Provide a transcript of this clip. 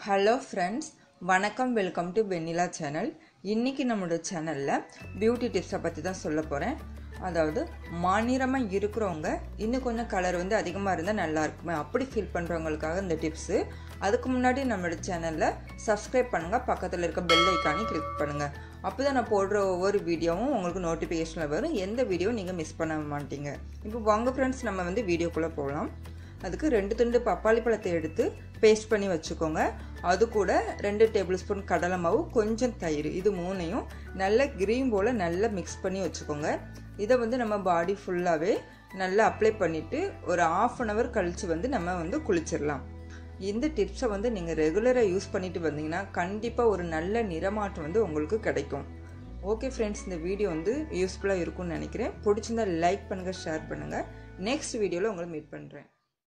hello friends வணக்கம் welcome to Vennila channel இன்றைக்கி நம்மளோட சேனலில் பியூட்டி டிப்ஸை பற்றி தான் சொல்ல போகிறேன் அதாவது மாநிறமாக இருக்கிறவங்க இன்னும் கொஞ்சம் கலர் வந்து அதிகமாக இருந்தால் நல்லா இருக்குமே அப்படி ஃபீல் பண்ணுறவங்களுக்காக இந்த டிப்ஸு அதுக்கு முன்னாடி நம்மளோட சேனலில் சப்ஸ்கிரைப் பண்ணுங்கள் பக்கத்தில் இருக்க பெல் ஐக்கானே கிளிக் பண்ணுங்கள் அப்போ தான் நான் போடுற ஒவ்வொரு வீடியோவும் உங்களுக்கு நோட்டிஃபிகேஷனில் வரும் எந்த வீடியோவும் நீங்கள் மிஸ் பண்ண மாட்டீங்க இப்போ வாங்க ஃப்ரெண்ட்ஸ் நம்ம வந்து வீடியோக்குள்ளே போகலாம் அதுக்கு ரெண்டு துண்டு பப்பாளி பழத்தை எடுத்து பேஸ்ட் பண்ணி வச்சுக்கோங்க அது கூட ரெண்டு டேபிள் ஸ்பூன் கடலை மாவு கொஞ்சம் தயிர் இது மூணையும் நல்ல கிரீம் போல் நல்லா மிக்ஸ் பண்ணி வச்சுக்கோங்க இதை வந்து நம்ம பாடி ஃபுல்லாகவே நல்லா அப்ளை பண்ணிவிட்டு ஒரு ஆஃப் அன் ஹவர் கழித்து வந்து நம்ம வந்து குளிச்சிடலாம் இந்த டிப்ஸை வந்து நீங்கள் ரெகுலராக யூஸ் பண்ணிட்டு வந்தீங்கன்னா கண்டிப்பாக ஒரு நல்ல நிறமாற்றம் வந்து உங்களுக்கு கிடைக்கும் ஓகே ஃப்ரெண்ட்ஸ் இந்த வீடியோ வந்து யூஸ்ஃபுல்லாக இருக்கும்னு நினைக்கிறேன் பிடிச்சிருந்தா லைக் பண்ணுங்கள் ஷேர் பண்ணுங்கள் நெக்ஸ்ட் வீடியோவில் உங்களை மீட் பண்ணுறேன்